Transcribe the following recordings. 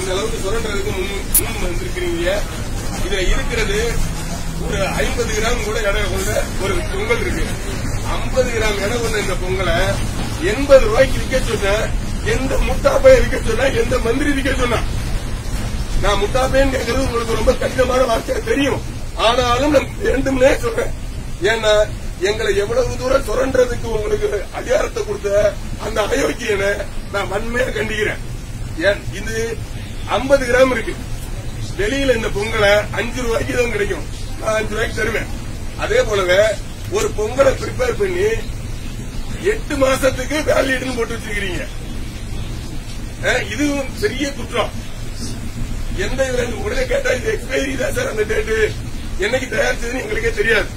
இந்த அளவுக்கு சுரண்டுறதுக்கு முன் முன் வந்திருக்கிறீங்க இதுல இருக்கிறது ஒரு ஐம்பது கிராம் கூட எடை கொண்ட ஒரு பொங்கல் இருக்கு ஐம்பது கிராம் எடை கொண்ட இந்த பொங்கலை எண்பது ரூபாய்க்கு விற்க சொன்ன எந்த முட்டாப்பைய விற்க சொன்னா எந்த மந்திரி விற்க சொன்னா நான் முட்டாப்பேன்னு கேட்கறது உங்களுக்கு ரொம்ப கடினமான வார்த்தை தெரியும் ஆனாலும் நான் வேண்டும்னே சொல்றேன் ஏன்னா எங்களை எவ்வளவு தூரம் சுரண்டுறதுக்கு உங்களுக்கு அதிகாரத்தை கொடுத்த அந்த அயோக்கியனை நான் வன்மையா கண்டிக்கிறேன் ஏன் இது 50 கிராம் இருக்கு வெளியில இந்த பொங்கலை அஞ்சு ரூபாய்க்கு தான் கிடைக்கும் நான் அஞ்சு ரூபாய்க்கு தருவேன் அதே போலவே ஒரு பொங்கலை ப்ரிப்பேர் பண்ணி எட்டு மாசத்துக்கு வேலிடுன்னு போட்டு வச்சிருக்கிறீங்க அஹ், இதுவும் பெரிய குற்றம் எந்த இதுல இருந்து உடனே கேட்டா இது எக்ஸ்பைரி தான் சார் அந்த டேட்டு என்னைக்கு தயாரிச்சதுன்னு எங்களுக்கே தெரியாது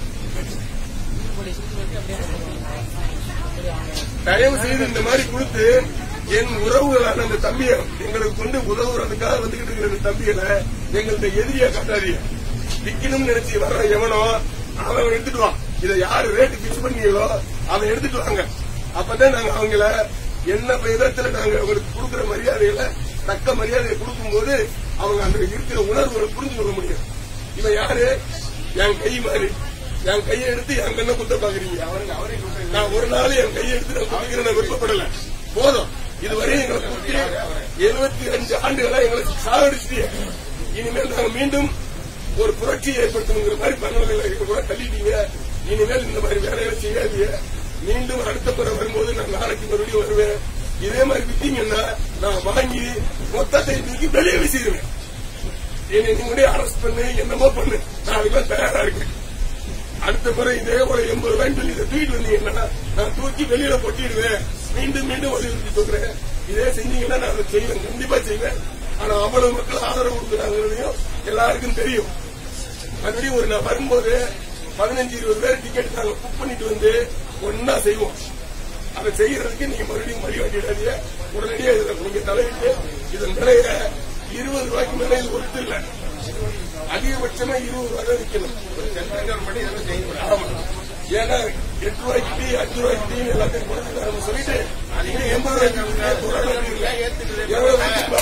தயவு செய்து இந்த மாதிரி கொடுத்து என் உறவுகளான அந்த தம்பியை எங்களுக்கு கொண்டு உதவுறதுக்காக வந்துகிட்டு இருக்கிற இந்த தம்பிகளை எங்கள்ட்ட எதிரியா காட்டாதீங்க விக்கணும்னு நினைச்சு வர்ற எவனோ அவன் எடுத்துட்டு வான் இதை யாரு ரேட்டு பிக்ஸ் பண்ணீங்களோ அவன் எடுத்துட்டு வாங்க அப்பதான் நாங்க அவங்கள என்ன விதத்துல நாங்க அவங்களுக்கு கொடுக்கிற மரியாதைகளை தக்க மரியாதையை கொடுக்கும்போது அவங்க அந்த இருக்கிற உணர்வுகளை புரிஞ்சு கொள்ள முடியும் இவன் யாரு என் கை மாதிரி என் கையை எடுத்து என் கண்ணை குத்த பாக்குறீங்க நான் ஒரு நாள் என் கையை எடுத்து நான் குதிக்கிற நான் விருப்பப்படல போதும் இதுவரை எங்களை குத்தி எழுபத்தி அஞ்சு ஆண்டுகளா எங்களை சாகடிச்சிட்டீங்க இனிமேல் நாங்க மீண்டும் ஒரு புரட்சி ஏற்படுத்தணுங்கிற மாதிரி பண்ணல கூட தள்ளிட்டீங்க இனிமேல் இந்த மாதிரி வேலைகளை செய்யாதீங்க மீண்டும் அடுத்த முறை வரும்போது நான் நாளைக்கு மறுபடியும் வருவேன் இதே மாதிரி விட்டீங்கன்னா நான் வாங்கி மொத்தத்தை தூக்கி வெளியே வீசிடுவேன் என்னை நீங்க அரெஸ்ட் பண்ணு என்னமோ பண்ணு நான் அதுக்கெல்லாம் தயாரா இருக்கேன் அடுத்த முறை இதே போல எண்பது ரூபாய்ன்னு சொல்லி இதை தூக்கிட்டு வந்தீங்கன்னா நான் தூக்கி வெளியில கொட்டிடுவேன் மீண்டும் மீண்டும் வலியுறுத்தி சொல்றேன் இதே செஞ்சீங்கன்னா நான் அதை செய்வேன் கண்டிப்பா செய்வேன் ஆனா அவ்வளவு மக்கள் ஆதரவு கொடுக்குறாங்கிறதையும் எல்லாருக்கும் தெரியும் மறுபடியும் ஒரு நான் வரும்போது பதினஞ்சு இருபது பேர் டிக்கெட் நாங்க புக் பண்ணிட்டு வந்து ஒன்னா செய்வோம் அதை செய்யறதுக்கு நீங்க மறுபடியும் வழி வாங்கிடாதீங்க உடனடியாக இதுல நீங்க தலையிட்டு இதன் விலைய இருபது ரூபாய்க்கு மேல இது ஒருத்தர் இல்ல அதிகபட்சமா இருபது ரூபாய் தான் விற்கணும் ஆமா ஏன்னா எட்டு ரூபாய்க்கு டீ அஞ்சு ரூபாய்க்கு டீ எல்லாத்தையும் கொடுத்துருக்காங்க சொல்லிட்டு எண்பது ரூபாய்க்கு எவ்வளவு